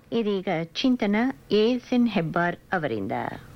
ಇದೀಗ ಚಿಂತನ ಎಎಸ್ಎನ್ ಹೆಬ್ಬಾರ್ ಅವರಿಂದ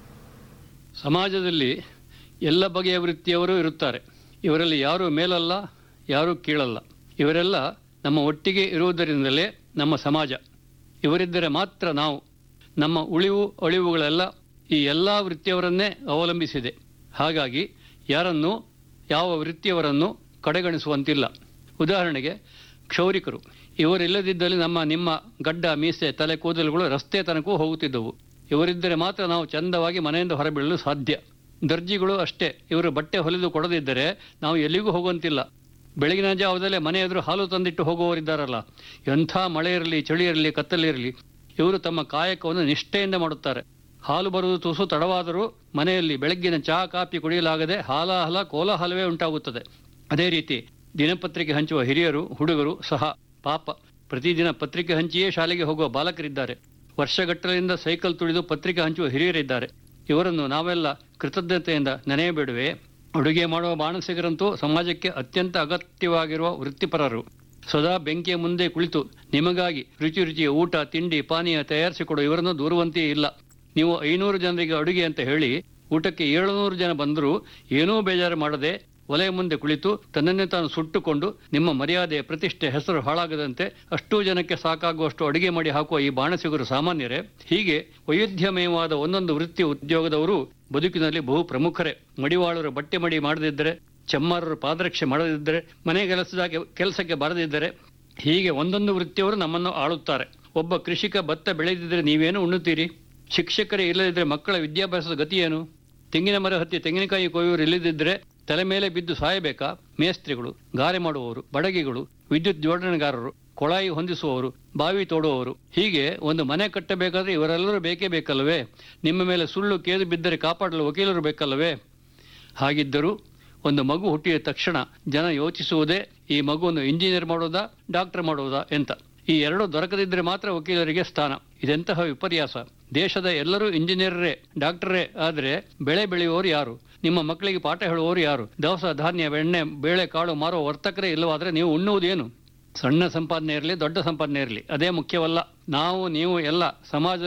ಸಮಾಜದಲ್ಲಿ ಎಲ್ಲ ಬಗೆಯ ವೃತ್ತಿಯವರು ಇರುತ್ತಾರೆ ಇವರಲ್ಲಿ ಯಾರೂ ಮೇಲಲ್ಲ ಯಾರೂ ಕೀಳಲ್ಲ ಇವರೆಲ್ಲ ನಮ್ಮ ಒಟ್ಟಿಗೆ ಇರುವುದರಿಂದಲೇ ನಮ್ಮ ಸಮಾಜ ಇವರಿದ್ದರೆ ಮಾತ್ರ ನಾವು ನಮ್ಮ ಉಳಿವು ಅಳಿವುಗಳೆಲ್ಲ ಈ ಎಲ್ಲ ವೃತ್ತಿಯವರನ್ನೇ ಅವಲಂಬಿಸಿದೆ ಹಾಗಾಗಿ ಯಾರನ್ನೂ ಯಾವ ವೃತ್ತಿಯವರನ್ನು ಕಡೆಗಣಿಸುವಂತಿಲ್ಲ ಉದಾಹರಣೆಗೆ ಕ್ಷೌರಿಕರು ಇವರಿಲ್ಲದಿದ್ದಲ್ಲಿ ನಮ್ಮ ನಿಮ್ಮ ಗಡ್ಡ ಮೀಸೆ ತಲೆ ಕೂದಲುಗಳು ರಸ್ತೆ ತನಕೂ ಹೋಗುತ್ತಿದ್ದವು ಇವರಿದ್ದರೆ ಮಾತ್ರ ನಾವು ಚಂದವಾಗಿ ಮನೆಯಿಂದ ಹೊರಬೀಳಲು ಸಾಧ್ಯ ದರ್ಜಿಗಳು ಅಷ್ಟೇ ಇವರು ಬಟ್ಟೆ ಹೊಲಿದು ಕೊಡದಿದ್ದರೆ ನಾವು ಎಲ್ಲಿಗೂ ಹೋಗುವಂತಿಲ್ಲ ಬೆಳಗಿನ ಜಾವದಲ್ಲೇ ಮನೆ ಎದುರು ಹಾಲು ತಂದಿಟ್ಟು ಹೋಗುವವರಿದ್ದಾರಲ್ಲ ಎಂಥ ಮಳೆ ಇರಲಿ ಚಳಿ ಇರಲಿ ಕತ್ತಲಿರಲಿ ಇವರು ತಮ್ಮ ಕಾಯಕವನ್ನು ನಿಷ್ಠೆಯಿಂದ ಮಾಡುತ್ತಾರೆ ಹಾಲು ಬರುವುದು ತುಸು ತಡವಾದರೂ ಮನೆಯಲ್ಲಿ ಬೆಳಗ್ಗಿನ ಚಹಾ ಕಾಫಿ ಕುಡಿಯಲಾಗದೆ ಹಾಲಾಹಲ ಕೋಲಾಹಲವೇ ಉಂಟಾಗುತ್ತದೆ ಅದೇ ರೀತಿ ದಿನಪತ್ರಿಕೆ ಹಂಚುವ ಹಿರಿಯರು ಹುಡುಗರು ಸಹ ಪಾಪ ಪ್ರತಿದಿನ ಪತ್ರಿಕೆ ಹಂಚಿಯೇ ಶಾಲೆಗೆ ಹೋಗುವ ಬಾಲಕರಿದ್ದಾರೆ ವರ್ಷಗಟ್ಟಲೆಯಿಂದ ಸೈಕಲ್ ತುಳಿದು ಪತ್ರಿಕೆ ಹಂಚುವ ಹಿರಿಯರಿದ್ದಾರೆ ಇವರನ್ನು ನಾವೆಲ್ಲ ಕೃತಜ್ಞತೆಯಿಂದ ನೆನೆಯಬೇಡುವೆ ಅಡುಗೆ ಮಾಡುವ ಬಾಣಸಿಗರಂತೂ ಸಮಾಜಕ್ಕೆ ಅತ್ಯಂತ ಅಗತ್ಯವಾಗಿರುವ ವೃತ್ತಿಪರರು ಸದಾ ಬೆಂಕಿಯ ಮುಂದೆ ಕುಳಿತು ನಿಮಗಾಗಿ ರುಚಿ ರುಚಿಯ ಊಟ ತಿಂಡಿ ಪಾನೀಯ ತಯಾರಿಸಿಕೊಡುವ ಇವರನ್ನು ದೂರುವಂತೆಯೇ ಇಲ್ಲ ನೀವು ಐನೂರು ಜನರಿಗೆ ಅಡುಗೆ ಅಂತ ಹೇಳಿ ಊಟಕ್ಕೆ ಏಳುನೂರು ಜನ ಬಂದರೂ ಏನೂ ಬೇಜಾರು ಮಾಡದೆ ಒಲೆಯ ಮುಂದೆ ಕುಳಿತು ತನ್ನನ್ನೇ ತಾನು ಸುಟ್ಟುಕೊಂಡು ನಿಮ್ಮ ಮರ್ಯಾದೆ ಪ್ರತಿಷ್ಠೆ ಹೆಸರು ಹಾಳಾಗದಂತೆ ಅಷ್ಟೂ ಜನಕ್ಕೆ ಸಾಕಾಗುವಷ್ಟು ಅಡುಗೆ ಮಾಡಿ ಹಾಕುವ ಈ ಬಾಣಸಿಗರು ಸಾಮಾನ್ಯರೇ ಹೀಗೆ ವೈವಿಧ್ಯಮಯವಾದ ಒಂದೊಂದು ವೃತ್ತಿ ಉದ್ಯೋಗದವರು ಬದುಕಿನಲ್ಲಿ ಬಹು ಪ್ರಮುಖರೇ ಮಡಿವಾಳರು ಬಟ್ಟೆ ಮಡಿ ಮಾಡದಿದ್ದರೆ ಚಮ್ಮಾರರು ಪಾದರಕ್ಷೆ ಮಾಡದಿದ್ದರೆ ಮನೆ ಕೆಲಸದ ಕೆಲಸಕ್ಕೆ ಬರದಿದ್ದರೆ ಹೀಗೆ ಒಂದೊಂದು ವೃತ್ತಿಯವರು ನಮ್ಮನ್ನು ಆಳುತ್ತಾರೆ ಒಬ್ಬ ಕೃಷಿಕ ಭತ್ತ ಬೆಳೆದಿದ್ದರೆ ನೀವೇನು ಉಣ್ಣುತ್ತೀರಿ ಶಿಕ್ಷಕರೇ ಇಲ್ಲದಿದ್ದರೆ ಮಕ್ಕಳ ವಿದ್ಯಾಭ್ಯಾಸದ ಗತಿಯೇನು ತೆಂಗಿನ ಮರ ಹತ್ತಿ ತೆಂಗಿನಕಾಯಿ ಕೊಯ್ಯುವರು ಇಲ್ಲದಿದ್ದರೆ ತಲೆ ಮೇಲೆ ಬಿದ್ದು ಸಾಯಬೇಕಾ ಮೇಸ್ತ್ರಿಗಳು ಗಾರೆ ಮಾಡುವವರು ಬಡಗಿಗಳು ವಿದ್ಯುತ್ ಜೋಡಣೆಗಾರರು ಕೊಳಾಯಿ ಹೊಂದಿಸುವವರು ಬಾವಿ ತೋಡುವವರು ಹೀಗೆ ಒಂದು ಮನೆ ಕಟ್ಟಬೇಕಾದ್ರೆ ಇವರೆಲ್ಲರೂ ಬೇಕೇ ಬೇಕಲ್ಲವೇ ನಿಮ್ಮ ಮೇಲೆ ಸುಳ್ಳು ಕೇದು ಬಿದ್ದರೆ ಕಾಪಾಡಲು ವಕೀಲರು ಬೇಕಲ್ಲವೇ ಹಾಗಿದ್ದರೂ ಒಂದು ಮಗು ಹುಟ್ಟಿದ ತಕ್ಷಣ ಜನ ಯೋಚಿಸುವುದೇ ಈ ಮಗುವನ್ನು ಇಂಜಿನಿಯರ್ ಮಾಡೋದಾ ಡಾಕ್ಟರ್ ಮಾಡೋದಾ ಎಂತ ಈ ಎರಡು ದೊರಕದಿದ್ದರೆ ಮಾತ್ರ ವಕೀಲರಿಗೆ ಸ್ಥಾನ ಇದೆಂತಹ ವಿಪರ್ಯಾಸ ದೇಶದ ಎಲ್ಲರೂ ಇಂಜಿನಿಯರೇ ಡಾಕ್ಟರೇ ಆದರೆ ಬೆಳೆ ಬೆಳೆಯುವವರು ಯಾರು ನಿಮ್ಮ ಮಕ್ಕಳಿಗೆ ಪಾಠ ಹೇಳುವವರು ಯಾರು ದವಸ ಧಾನ್ಯ ಬೆಣ್ಣೆ ಬೇಳೆ ಕಾಳು ಮಾರುವ ವರ್ತಕರೇ ಇಲ್ಲವಾದರೆ ನೀವು ಉಣ್ಣುವುದೇನು ಸಣ್ಣ ಸಂಪಾದನೆ ಇರಲಿ ದೊಡ್ಡ ಸಂಪಾದನೆ ಇರಲಿ ಅದೇ ಮುಖ್ಯವಲ್ಲ ನಾವು ನೀವು ಎಲ್ಲ ಸಮಾಜ